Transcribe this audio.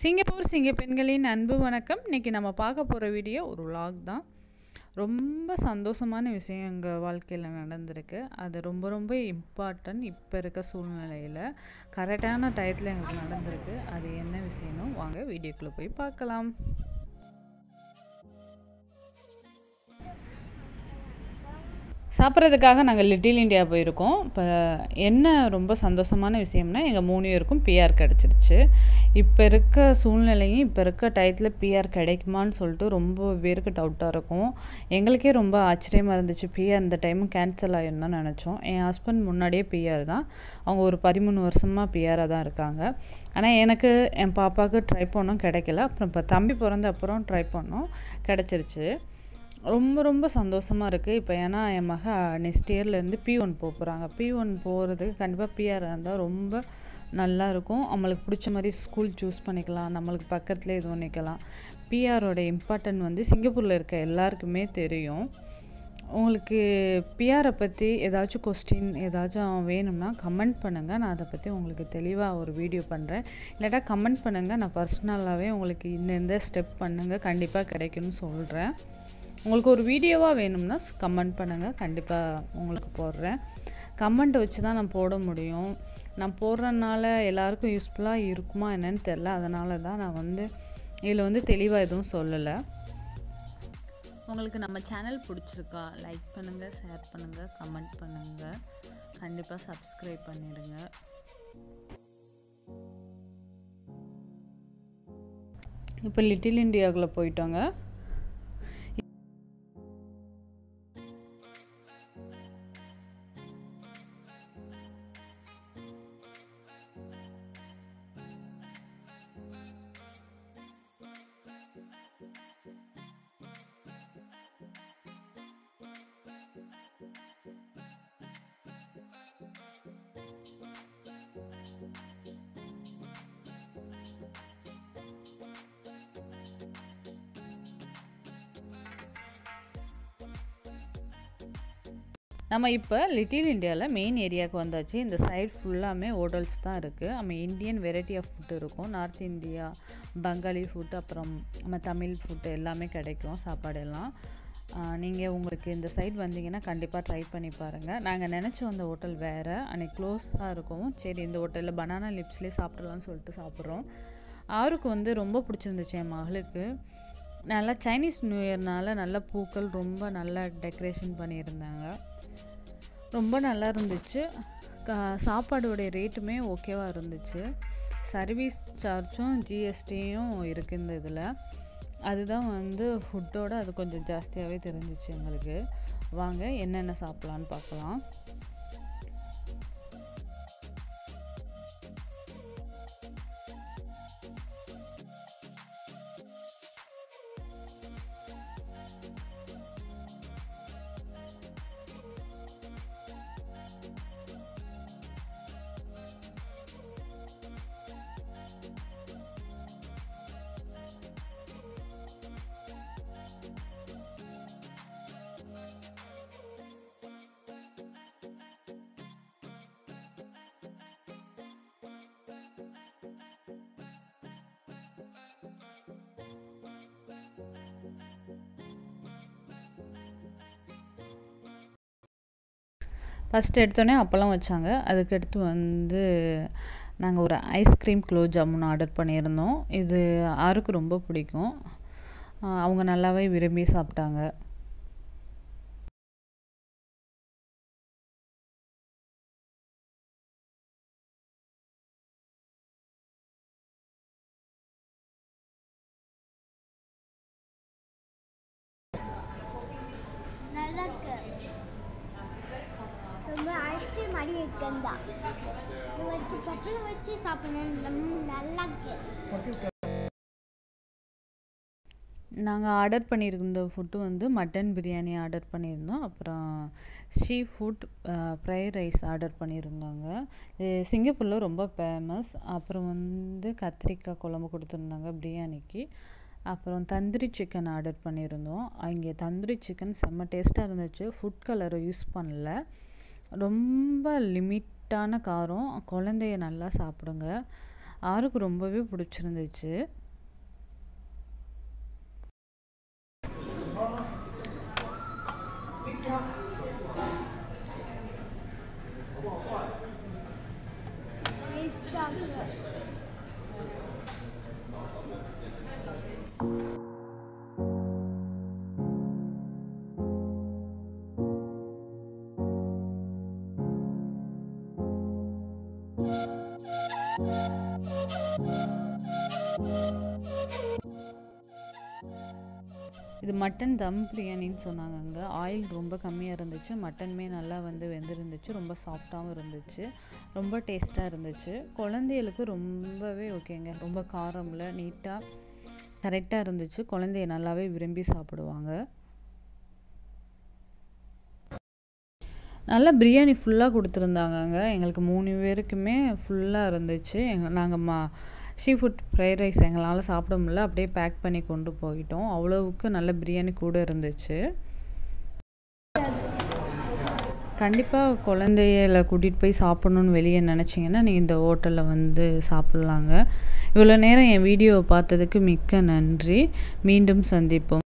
Singapore சிங்க பெண்களின் அன்பு வணக்கம் இன்னைக்கு நம்ம பார்க்க போகிற வீடியோ ஒரு vlog தான் ரொம்ப சந்தோஷமான விஷயம் எங்கள் வாழ்க்கையில் நடந்திருக்கு அது ரொம்ப ரொம்ப இம்பார்ட்டன்ட் இப்போ இருக்க சூழ்நிலையில் கரெக்டான டயத்தில் எங்களுக்கு நடந்திருக்கு அது என்ன விஷயம்னு வாங்க வீடியோக்குள்ளே போய் பார்க்கலாம் சாப்பிட்றதுக்காக நாங்கள் லிட்டில் இந்தியா போயிருக்கோம் இப்போ என்ன ரொம்ப சந்தோஷமான விஷயம்னா எங்கள் மூணு பேருக்கும் பிஆர் கிடச்சிருச்சு இப்போ இருக்க சூழ்நிலையும் இப்போ இருக்க டயத்தில் பிஆர் கிடைக்குமான்னு சொல்லிட்டு ரொம்ப பேருக்கு டவுட்டாக இருக்கும் எங்களுக்கே ரொம்ப ஆச்சரியமாக இருந்துச்சு பிஆர் இந்த டைமும் கேன்சல் ஆகிரும் தான் நினச்சோம் என் ஹஸ்பண்ட் முன்னாடியே பிஆர் தான் அவங்க ஒரு பதிமூணு வருஷமாக பிஆராக தான் இருக்காங்க ஆனால் எனக்கு என் பாப்பாவுக்கு ட்ரை பண்ணோம் கிடைக்கல அப்புறம் இப்போ தம்பி பிறந்த அப்புறம் ட்ரை பண்ணோம் கிடச்சிருச்சு ரொம்ப ரொம்ப சந்தோஷமாக இருக்குது இப்போ ஏன்னா என் மக நெக்ஸ்ட் இயர்லேருந்து பி ஒன் போக போகிறாங்க பி ஒன் போகிறதுக்கு கண்டிப்பாக பிஆர் இருந்தால் ரொம்ப நல்லா இருக்கும் நம்மளுக்கு பிடிச்ச மாதிரி ஸ்கூல் சூஸ் பண்ணிக்கலாம் நம்மளுக்கு பக்கத்துலேயே இது பண்ணிக்கலாம் பிஆரோட இம்பார்ட்டன்ட் வந்து சிங்கப்பூரில் இருக்க எல்லாருக்குமே தெரியும் உங்களுக்கு பிஆரை பற்றி ஏதாச்சும் கொஸ்டின் ஏதாச்சும் வேணும்னா கமெண்ட் பண்ணுங்கள் நான் அதை பற்றி உங்களுக்கு தெளிவாக ஒரு வீடியோ பண்ணுறேன் இல்லாட்டா கமெண்ட் பண்ணுங்கள் நான் பர்சனலாகவே உங்களுக்கு இந்த இந்த ஸ்டெப் பண்ணுங்கள் கண்டிப்பாக கிடைக்கும்னு சொல்கிறேன் உங்களுக்கு ஒரு வீடியோவாக வேணும்னா கமெண்ட் பண்ணுங்கள் கண்டிப்பாக உங்களுக்கு போடுறேன் கமெண்ட் வச்சு தான் நான் போட முடியும் நான் போடுறதுனால எல்லாருக்கும் யூஸ்ஃபுல்லாக இருக்குமா என்னன்னு தெரில அதனால தான் நான் வந்து இதில் வந்து தெளிவாக எதுவும் சொல்லலை உங்களுக்கு நம்ம சேனல் பிடிச்சிருக்கா லைக் பண்ணுங்கள் ஷேர் பண்ணுங்கள் கமெண்ட் பண்ணுங்கள் கண்டிப்பாக சப்ஸ்கிரைப் பண்ணிடுங்க இப்போ லிட்டில் இந்தியாவுக்குள்ளே போயிட்டோங்க நம்ம இப்போ லிட்டில் இந்தியாவில் மெயின் ஏரியாவுக்கு வந்தாச்சு இந்த சைட் ஃபுல்லாமே ஹோட்டல்ஸ் தான் இருக்குது நம்ம இந்தியன் வெரைட்டி ஆஃப் ஃபுட்டு இருக்கும் நார்த் இந்தியா பெங்காலி ஃபுட்டு அப்புறம் நம்ம தமிழ் ஃபுட்டு எல்லாமே கிடைக்கும் சாப்பாடு எல்லாம் நீங்கள் உங்களுக்கு இந்த சைட் வந்தீங்கன்னா கண்டிப்பாக ட்ரை பண்ணி பாருங்கள் நாங்கள் நினச்சி வந்த ஹோட்டல் வேறு அன்றைக்கி க்ளோஸாக இருக்கும் சரி இந்த ஹோட்டலில் பனானா லிப்ஸ்லேயே சாப்பிடலாம்னு சொல்லிட்டு சாப்பிட்றோம் அவருக்கு வந்து ரொம்ப பிடிச்சிருந்துச்சு என் மகளுக்கு நல்லா சைனீஸ் நியூ இயர்னால நல்ல பூக்கள் ரொம்ப நல்லா டெக்கரேஷன் பண்ணியிருந்தாங்க ரொம்ப நல்லா இருந்துச்சு சாப்பாடோடைய ரேட்டுமே ஓகேவாக இருந்துச்சு சர்வீஸ் சார்ஜும் ஜிஎஸ்டியும் இருக்குது இந்த இதில் அதுதான் வந்து ஃபுட்டோட அது கொஞ்சம் ஜாஸ்தியாகவே தெரிஞ்சிச்சு எங்களுக்கு வாங்க என்னென்ன சாப்பிட்லான்னு பார்க்கலாம் ஃபஸ்ட் எடுத்தோடனே அப்பளம் வச்சாங்க அதுக்கடுத்து வந்து நாங்கள் ஒரு ஐஸ்கிரீம் குலோ ஜாமுன் ஆர்டர் பண்ணியிருந்தோம் இது ஆருக்கு ரொம்ப பிடிக்கும் அவங்க நல்லாவே விரும்பி சாப்பிட்டாங்க நல்லா இருக்கு ரொம்ப ஐஸ்கிரீம் அடி இருக்கந்தா வச்சு பப்பளம் வச்சு சாப்பிடணும் நல்லா இருக்கு நாங்கள் ஆர்டர் பண்ணியிருந்த ஃபுட்டு வந்து மட்டன் பிரியாணி ஆர்டர் பண்ணியிருந்தோம் அப்புறம் sea food fried rice order பண்ணியிருந்தாங்க இது சிங்கப்பூரில் ரொம்ப ஃபேமஸ் அப்புறம் வந்து கத்திரிக்காய் குழம்பு கொடுத்துருந்தாங்க பிரியாணிக்கு அப்புறம் தந்தூரி சிக்கன் ஆர்டர் பண்ணியிருந்தோம் அங்கே தந்தூரி சிக்கன் செம்ம டேஸ்ட்டாக இருந்துச்சு ஃபுட் கலரை யூஸ் பண்ணல ரொம்ப லிமிட்டான காரம் குழந்தைய நல்லா சாப்பிடுங்க ஆருக்கு ரொம்பவே பிடிச்சிருந்துச்சு வேஸ்ட்டாக இது மட்டன் தம் பிரியாணின்னு சொன்னாங்க அங்கே ஆயில் ரொம்ப கம்மியாக இருந்துச்சு மட்டனுமே நல்லா வந்து வெந்திருந்துச்சு ரொம்ப சாஃப்டாகவும் இருந்துச்சு ரொம்ப டேஸ்ட்டாக இருந்துச்சு குழந்தைகளுக்கு ரொம்பவே ஓகேங்க ரொம்ப காரமில் நீட்டாக கரெக்டாக இருந்துச்சு குழந்தைய நல்லாவே விரும்பி சாப்பிடுவாங்க நல்லா பிரியாணி ஃபுல்லாக கொடுத்துருந்தாங்கங்க எங்களுக்கு மூணு பேருக்குமே ஃபுல்லாக இருந்துச்சு எங்கள் நாங்கள் மா சீ ஃபுட் ஃப்ரைட் ரைஸ் எங்களால் சாப்பிட முடியல அப்படியே பேக் பண்ணி கொண்டு போயிட்டோம் அவ்வளவுக்கு நல்ல பிரியாணி கூட இருந்துச்சு கண்டிப்பாக குழந்தைகளை கூட்டிகிட்டு போய் சாப்பிட்ணுன்னு வெளியே நினச்சிங்கன்னா நீங்கள் இந்த ஹோட்டலில் வந்து சாப்பிட்லாங்க இவ்வளோ நேரம் என் வீடியோவை பார்த்ததுக்கு மிக்க நன்றி மீண்டும் சந்திப்போம்